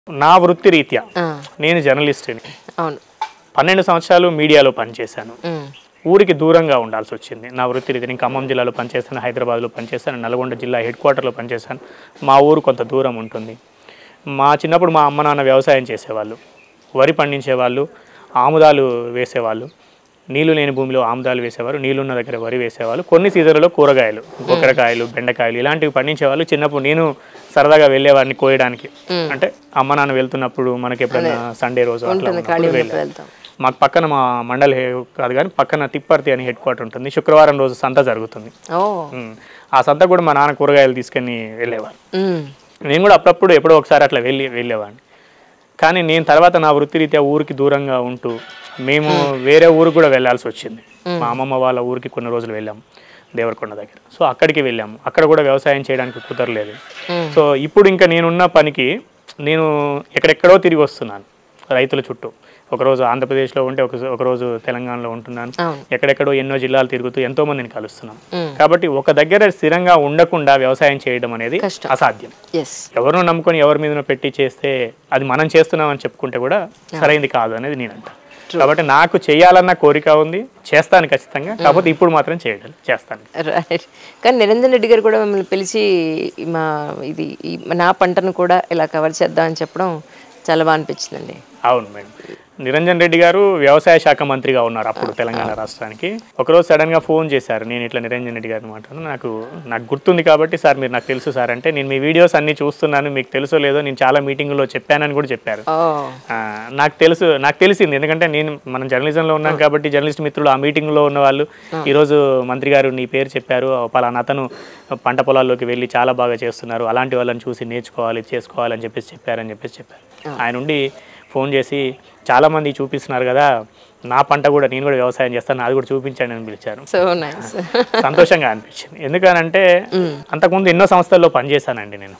నా వృత్తి రీత్యా ఆ, నేను జర్నలిస్ట్ని అవును పన్నెండు సంవత్సరాలు మీడియాలో పనిచేశాను ఉమ్, ఊరికి దూరంగా ఉండాల్సి వచ్చింది నా వృత్తి రీతి నేను ఖమ్మం జిల్లాలో పనిచేస్తాను హైదరాబాద్లో పనిచేస్తాను నల్గొండ జిల్లా హెడ్ క్వార్టర్లో పనిచేస్తాను మా ఊరు కొంత దూరం ఉంటుంది మా చిన్నప్పుడు మా అమ్మ నాన్న వ్యవసాయం చేసేవాళ్ళు వరి పండించేవాళ్ళు ఆముదాలు వేసేవాళ్ళు నీళ్లు లేని భూమిలో ఆముదాలు వేసేవారు నీళ్ళున్న దగ్గర వరి వేసేవాళ్ళు కొన్ని సీజన్లలో కూరగాయలు గొక్కరకాయలు బెండకాయలు ఇలాంటివి పండించేవాళ్ళు చిన్నప్పుడు నేను సరదాగా వెళ్ళేవాడిని కోయడానికి అంటే అమ్మ నాన్న వెళ్తున్నప్పుడు మనకి ఎప్పుడైనా సండే రోజు అట్లా ఉంటుంది ఖాళీ ఉన్నప్పుడు ఉన్నప్పుడు వెళ్ళాను. వెళ్తాం మాకు పక్కన మా మండల్ హే- కాదు కానీ పక్కన తిప్పర్తి అని హెడ్ క్వార్టర్ ఉంటుంది శుక్రవారం రోజు సంత జరుగుతుంది ఓ ఉమ్. ఆ సంత కూడా మా నాన్న కూరగాయలు తీసుకొని వెళ్ళేవారు ఉమ్, నేను కూడా అప్పుడప్పుడు ఎప్పుడో ఒకసారి అట్లా వెళ్ళి వెళ్ళేవాడిని కానీ నేను తర్వాత నా వృత్తిరీత్యా ఊరికి దూరంగా ఉంటూ మేము వేరే ఊరికి కూడా వెళ్ళాల్సి వచ్చింది మా అమ్మమ్మ వాళ్ళ ఊరికి కొన్ని రోజులు వెళ్ళాము దేవరకొండ దగ్గర సో అక్కడికి వెళ్ళాము అక్కడ కూడా వ్యవసాయం చేయడానికి కుదరలేదు Hmm. సో ఇప్పుడు ఇంకా నేనున్న పనికి నేను ఎక్కడెక్కడో తిరిగి వస్తున్నాను రైతుల చుట్టూ ఒకరోజు ఆంధ్రప్రదేశ్లో ఉంటే ఒక ఒకరోజు తెలంగాణలో ఉంటున్నాను అవును ఎక్కడెక్కడో ఎన్నో జిల్లాలు తిరుగుతూ ఎంతో మందిని కలుస్తున్నాం ఉమ్, కాబట్టి ఒక దగ్గర స్థిరంగా ఉండకుండా వ్యవసాయం చేయడం అనేది కష్టం. అసాధ్యం ఎస్ ఎవరినో నమ్ముకొని ఎవరి మీద పెట్టి చేస్తే అది మనం చేస్తున్నామని చెప్పుకుంటే కూడా సరైంది కాదు అనేది నేను అంట కాబట్టి నాకు చేయాలన్న కోరిక ఉంది చేస్తాను ఖచ్చితంగా కాకపోతే ఇప్పుడు మాత్రం చేయడం చేస్తాను రైట్ కానీ నిరంజన్ రెడ్డి గారు కూడా మిమ్మల్ని పిలిచి మా ఇది ఈ నా పంటను కూడా ఇలా కవర్ చేద్దామని చెప్పడం చాలా బాగా అనిపించిందండి అవును మేడం నిరంజన్ రెడ్డి గారు వ్యవసాయ శాఖ మంత్రిగా ఉన్నారు అప్పుడు తెలంగాణ రాష్ట్రానికి ఒకరోజు సడన్ గా ఫోన్ చేశారు నేను ఇట్లా నిరంజన్ రెడ్డి గారిని మాట్లాడు నాకు నాకు గుర్తుంది కాబట్టి సార్ మీరు నాకు తెలుసు సార్ అంటే నేను మీ వీడియోస్ అన్ని చూస్తున్నాను మీకు తెలుసో లేదో నేను చాలా మీటింగుల్లో చెప్పానని కూడా చెప్పారు ఓ ఆ, నాకు తెలుసు నాకు తెలిసింది ఎందుకంటే నేను మనం జర్నలిజంలో ఉన్నాం కాబట్టి జర్నలిస్ట్ మిత్రులు ఆ మీటింగ్లో ఉన్న వాళ్ళు ఈరోజు మంత్రి గారు నీ పేరు చెప్పారు పలానా అతను పంట పొలాల్లోకి వెళ్ళి చాలా బాగా చేస్తున్నారు అలాంటి వాళ్ళని చూసి నేర్చుకోవాలి చేసుకోవాలని చెప్పేసి చెప్పారని చెప్పేసి చెప్పారు ఆయన ఉండి ఫోన్ చేసి చాలామంది చూపిస్తున్నారు కదా నా పంట కూడా నేను కూడా వ్యవసాయం చేస్తాను అది కూడా చూపించండి అని పిలిచారు సో నైస్ సంతోషంగా అనిపించింది ఎందుకనంటే అంతకుముందు ఎన్నో సంస్థల్లో పనిచేశానండి నేను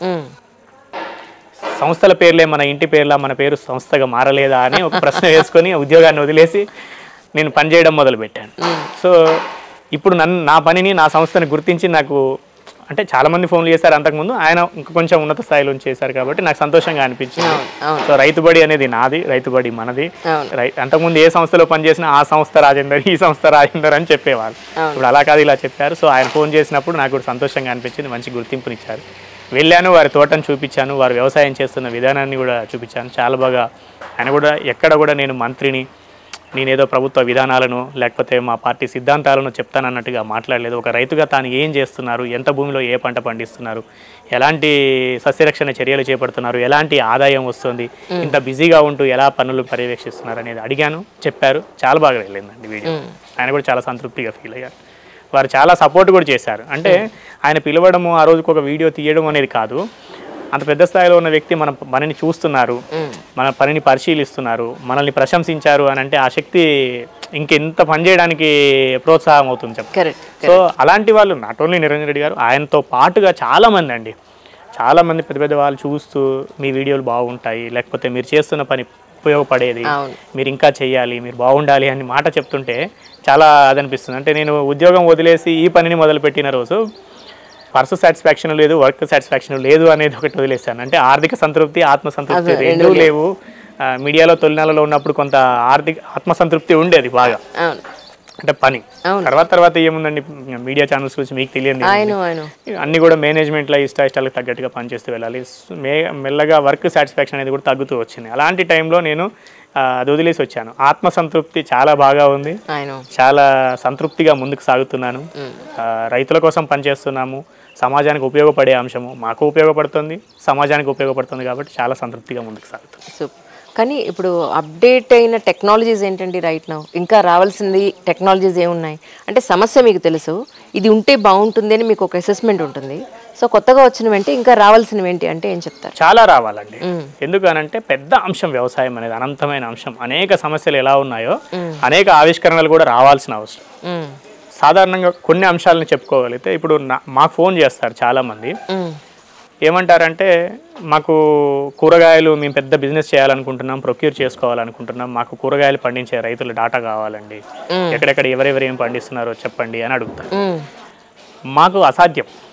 సంస్థల పేర్లే మన ఇంటి పేర్లా మన పేరు సంస్థగా మారలేదా అని ఒక ప్రశ్న వేసుకొని ఉద్యోగాన్ని వదిలేసి నేను పనిచేయడం మొదలుపెట్టాను సో ఇప్పుడు నన్ను నా పనిని నా సంస్థని గుర్తించి నాకు అంటే చాలా మంది ఫోన్లు చేశారు అంతకుముందు ఆయన ఇంకా కొంచెం ఉన్నత స్థాయిలో చేశారు కాబట్టి నాకు సంతోషంగా అనిపించింది అవును అవును సో రైతుబడి అనేది నాది రైతుబడి మనది అవును రై అంతకుముందు ఏ సంస్థలో పనిచేసినా ఆ సంస్థ రాజేందర్ ఈ సంస్థ రాజేందర్ అని చెప్పేవాళ్ళు అవును. ఇప్పుడు అలా కాదు ఇలా చెప్పారు సో ఆయన ఫోన్ చేసినప్పుడు నాకు కూడా సంతోషంగా అనిపించింది మంచి గుర్తింపునిచ్చారు వెళ్ళాను వారి తోటను చూపించాను వారు వ్యవసాయం చేస్తున్న విధానాన్ని కూడా చూపించాను చాలా బాగా ఆయన కూడా ఎక్కడ కూడా నేను మంత్రిని నేనేదో ప్రభుత్వ విధానాలను లేకపోతే మా పార్టీ సిద్ధాంతాలను చెప్తానన్నట్టుగా మాట్లాడలేదు ఒక రైతుగా తాను ఏం చేస్తున్నారు ఎంత భూమిలో ఏ పంట పండిస్తున్నారు ఎలాంటి సస్యరక్షణ చర్యలు చేపడుతున్నారు ఎలాంటి ఆదాయం వస్తుంది ఇంత బిజీగా ఉంటూ ఎలా పనులు పర్యవేక్షిస్తున్నారు అనేది అడిగాను చెప్పారు చాలా బాగా వెళ్ళిందండి వీడియో ఆయన కూడా చాలా సంతృప్తిగా ఫీల్ అయ్యారు వారు చాలా సపోర్ట్ కూడా చేశారు అంటే ఆయన పిలవడము ఆ రోజుకు ఒక వీడియో తీయడం అనేది కాదు అంత పెద్ద స్థాయిలో ఉన్న వ్యక్తి మన మనని చూస్తున్నారు మన పనిని పరిశీలిస్తున్నారు మనల్ని ప్రశంసించారు అని అంటే ఆ శక్తి ఇంకెంత పని చేయడానికి ప్రోత్సాహం అవుతుంది చెప్పండి కరెక్ట్ సో అలాంటి వాళ్ళు నాట్ ఓన్లీ నిరంజన్ రెడ్డి గారు ఆయనతో పాటుగా చాలా మంది అండి చాలా మంది పెద్ద పెద్ద వాళ్ళు చూస్తూ మీ వీడియోలు బాగుంటాయి లేకపోతే మీరు చేస్తున్న పని ఉపయోగపడేది అవును మీరు ఇంకా చేయాలి మీరు బాగుండాలి అని మాట చెప్తుంటే చాలా అదనిపిస్తుంది అంటే నేను ఉద్యోగం వదిలేసి ఈ పనిని మొదలుపెట్టిన రోజు పర్సు సాటిస్ఫాక్షన్ లేదు వర్క్ సాటిస్ఫాక్షన్ లేదు అనేది ఒకటి వదిలేశాను అంటే ఆర్థిక సంతృప్తి ఆత్మ సంతృప్తి అదే, రెండూ లేవు ఆ, మీడియాలో తొలినాలలో ఉన్నప్పుడు కొంత ఆర్థిక ఆత్మసంతృప్తి ఉండేది బాగా అవును అంటే పని అవును. తర్వాత తర్వాత ఏముందండి మీడియా ఛానల్స్ గురించి మీకు తెలియదు ఆయన ఆయన అన్ని కూడా మేనేజ్మెంట్లో ఇష్ట ఇష్టాలకు తగ్గట్టుగా పనిచేస్తూ వెళ్ళాలి స్- మే మెల్లగా వర్క్ సాటిస్ఫాక్షన్ అనేది కూడా తగ్గుతూ వచ్చింది అలాంటి టైంలో నేను ఆ, అది వదిలేసి వచ్చాను ఆత్మసంతృప్తి చాలా బాగా ఉంది ఆయన చాలా సంతృప్తిగా ముందుకు సాగుతున్నాను ఆ, రైతుల కోసం పనిచేస్తున్నాము సమాజానికి ఉపయోగపడే అంశము మాకు ఉపయోగపడుతుంది సమాజానికి ఉపయోగపడుతుంది కాబట్టి చాలా సంతృప్తిగా ముందుకు సాగుతుంది సూపర్ కానీ ఇప్పుడు అప్డేట్ అయిన టెక్నాలజీస్ ఏంటండి రైట్ నౌ ఇంకా రావాల్సింది టెక్నాలజీస్ ఏమున్నాయి అంటే సమస్య మీకు తెలుసు ఇది ఉంటే బాగుంటుంది అని మీకు ఒక అసెస్మెంట్ ఉంటుంది సో కొత్తగా వచ్చినవి అంటే ఇంకా రావాల్సినవి ఏంటి అంటే ఏం చెప్తారు చాలా రావాలండి మ్మ్. ఎందుకనంటే పెద్ద అంశం వ్యవసాయం అనేది అనంతమైన అంశం అనేక సమస్యలు ఎలా ఉన్నాయో అనేక ఆవిష్కరణలు కూడా రావాల్సిన అవసరం మ్మ్. సాధారణంగా కొన్ని అంశాలను చెప్పుకోగలిగితే ఇప్పుడు నా- మాకు ఫోన్ చేస్తారు చాలామంది మ్మ్. ఏమంటారంటే మాకు కూరగాయలు మేము పెద్ద బిజినెస్ చేయాలనుకుంటున్నాం ప్రొక్యూర్ చేసుకోవాలనుకుంటున్నాం మాకు కూరగాయలు పండించే రైతుల డాటా కావాలండి ఎక్కడెక్కడ ఎవరెవరు ఏం పండిస్తున్నారో చెప్పండి అని అడుగుతారు మ్మ్. మాకు అసాధ్యం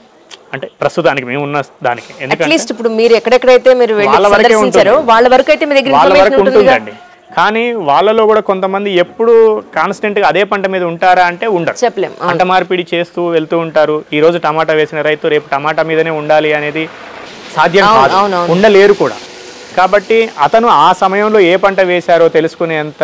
అంటే ప్రస్తుతానికి మేము ఉన్న దానికి ఎందుకంటే అట్లీస్ట్ ఇప్పుడు మీరు ఎక్కడెక్కడైతే మీరు వెళ్ళి వాళ్ళ వరకే సందర్శించారో వాళ్ళ వరకు అయితే మీ దగ్గర వాళ్ళ ఇన్ఫర్మేషన్ వరకు ఉంటుంది ఉంటుందండి కానీ వాళ్ళలో కూడా కొంతమంది ఎప్పుడు కాన్స్టెంట్గా అదే పంట మీద ఉంటారా అంటే ఉండరు చెప్పలేం అవును. పంట మార్పిడి చేస్తూ వెళ్తూ ఉంటారు ఈ రోజు టమాటా వేసిన రైతు రేపు టమాటా మీదనే ఉండాలి అనేది సాధ్యం అవును, కాదు అవును, అవును. ఉండలేరు కూడా కాబట్టి అతను ఆ సమయంలో ఏ పంట వేశారో తెలుసుకునేంత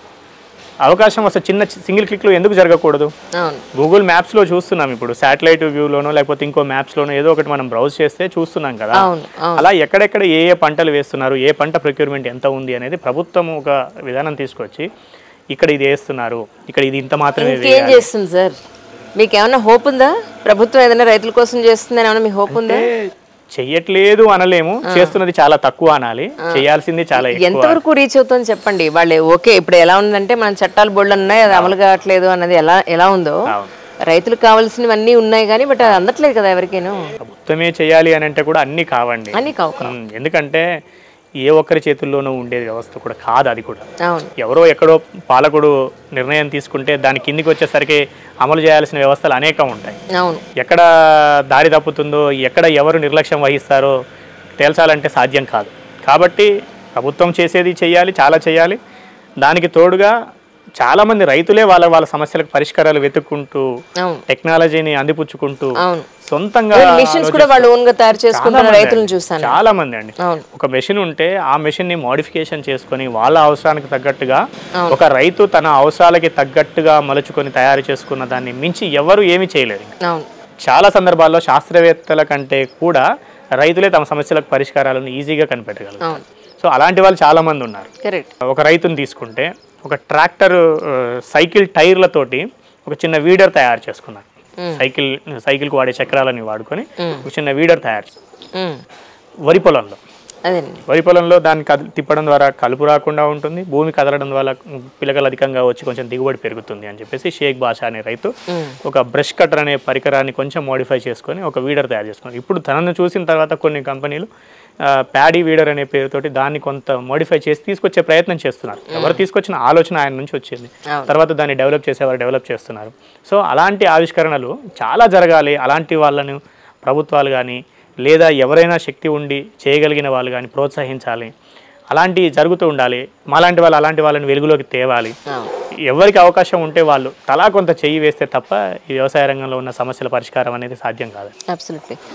అవకాశం అసలు చిన్న సింగిల్ క్లిక్లో ఎందుకు జరగకూడదు అవును గూగుల్ మ్యాప్స్లో చూస్తున్నాం ఇప్పుడు శాటిలైట్ వ్యూలోనో లేకపోతే ఇంకో మ్యాప్స్లోనో ఏదో ఒకటి మనం బ్రౌజ్ చేస్తే చూస్తున్నాం కదా అవును అవును అలా ఎక్కడెక్కడ ఏ ఏ పంటలు వేస్తున్నారు ఏ పంట ప్రొక్యూర్మెంట్ ఎంత ఉంది అనేది ప్రభుత్వం ఒక విధానం తీసుకొచ్చి ఇక్కడ ఇది వేస్తున్నారు ఇక్కడ ఇది ఇంత మాత్రమే ఇంకేం వేయాలి చేస్తుంది సార్ మీకు ఏమైనా హోప్ ఉందా ప్రభుత్వం ఏదైనా రైతుల కోసం చేస్తుందని ఏమైనా మీకు హోప్ ఉందా అంటే చెయ్యట్లేదు అనలేము చేస్తున్నది చాలా తక్కువ అనాలి చేయాల్సింది చాలా ఎక్కువ ఎంతవరకు రీచ్ అవుతుందని చెప్పండి వాళ్ళు ఓకే ఇప్పుడు ఎలా ఉందంటే మన చట్టాలు బోర్డులు ఉన్నాయి అది అమలు కావట్లేదు అన్నది ఎలా ఎలా ఉందో అవును. రైతులకు కావాల్సినవన్నీ ఉన్నాయి కానీ బట్ అది అందట్లేదు కదా ఎవరికేను ప్రభుత్వమే చేయాలి అని అంటే కూడా అన్ని కావండి అని కావు కావు. ఉమ్, ఎందుకంటే ఏ ఒక్కరి చేతుల్లోనూ ఉండే వ్యవస్థ కూడా కాదు అది కూడా అవును ఎవరో ఎక్కడో పాలకుడు నిర్ణయం తీసుకుంటే దాని కిందికి వచ్చేసరికి అమలు చేయాల్సిన వ్యవస్థలు అనేకం ఉంటాయి అవును ఎక్కడ దారి తప్పుతుందో ఎక్కడ ఎవరు నిర్లక్ష్యం వహిస్తారో తేల్చాలంటే సాధ్యం కాదు కాబట్టి ప్రభుత్వం చేసేది చేయాలి చాలా చేయాలి దానికి తోడుగా చాలామంది రైతులే వాళ్ళ వాళ్ళ సమస్యలకు పరిష్కారాలు వెతుక్కుంటూ అవును టెక్నాలజీని అందిపుచ్చుకుంటూ అవును సొంతంగా మిషన్స్ కూడా వాళ్ళు ఓన్ గా తయారు చేసుకుంటున్న రైతులను చూస్తాను చాలా మంది అండి అవును ఒక మెషిన్ ఉంటే ఆ మెషిన్ ని మోడిఫికేషన్ చేసుకొని వాళ్ళ అవసరానికి తగ్గట్టుగా ఒక రైతు తన అవసరాలకి తగ్గట్టుగా మలుచుకొని తయారు చేసుకున్న దాన్ని మించి ఎవరు ఏమీ చేయలేరు అవును చాలా సందర్భాల్లో శాస్త్రవేత్తల కంటే కూడా రైతులే తమ సమస్యలకు పరిష్కారాలను ఈజీగా కనిపెట్టగలరు అవును సో అలాంటి వాళ్ళు చాలా మంది ఉన్నారు కరెక్ట్ ఒక రైతుని తీసుకుంటే ఒక ట్రాక్టర్ ఆ, సైకిల్ టైర్లతోటి ఒక చిన్న వీడర్ తయారు చేసుకున్నారు సైకిల్ సైకిల్కి వాడే చక్రాలని వాడుకొని ఒక చిన్న వీడర్ తయారు చేశారు. వరి పొలంలో అదేనండి వరి పొలంలో దాన్ని కద తిప్పడం ద్వారా కలుపు రాకుండా ఉంటుంది భూమి కదలడం వల్ల పిలకలు అధికంగా వచ్చి కొంచెం దిగుబడి పెరుగుతుంది అని చెప్పేసి షేక్ బాషా అనే రైతు ఒక బ్రష్ కటర్ అనే పరికరాన్ని కొంచెం మోడిఫై చేసుకొని ఒక వీడర్ తయారు చేసుకున్నారు ఇప్పుడు తనను చూసిన తర్వాత కొన్ని కంపెనీలు ప్యాడీ వీడర్ అనే పేరుతోటి దాన్ని కొంత మోడిఫై చేసి తీసుకొచ్చే ప్రయత్నం చేస్తున్నారు ఎవరు తీసుకొచ్చిన ఆలోచన ఆయన నుంచి వచ్చింది అవును. తర్వాత దాన్ని డెవలప్ చేసేవారు డెవలప్ చేస్తున్నారు సో అలాంటి ఆవిష్కరణలు చాలా జరగాలి అలాంటి వాళ్ళను ప్రభుత్వాలు కానీ లేదా ఎవరైనా శక్తి ఉండి చేయగలిగిన వాళ్ళు కానీ ప్రోత్సహించాలి అలాంటివి జరుగుతూ ఉండాలి మాలాంటి వాళ్ళు అలాంటి వాళ్ళని వెలుగులోకి తేవాలి అవును ఎవరికి అవకాశం ఉంటే వాళ్ళు తలా కొంత చెయ్యి వేస్తే తప్ప ఈ వ్యవసాయ రంగంలో ఉన్న సమస్యల పరిష్కారం అనేది సాధ్యం కాదు అబ్సల్యూట్లీ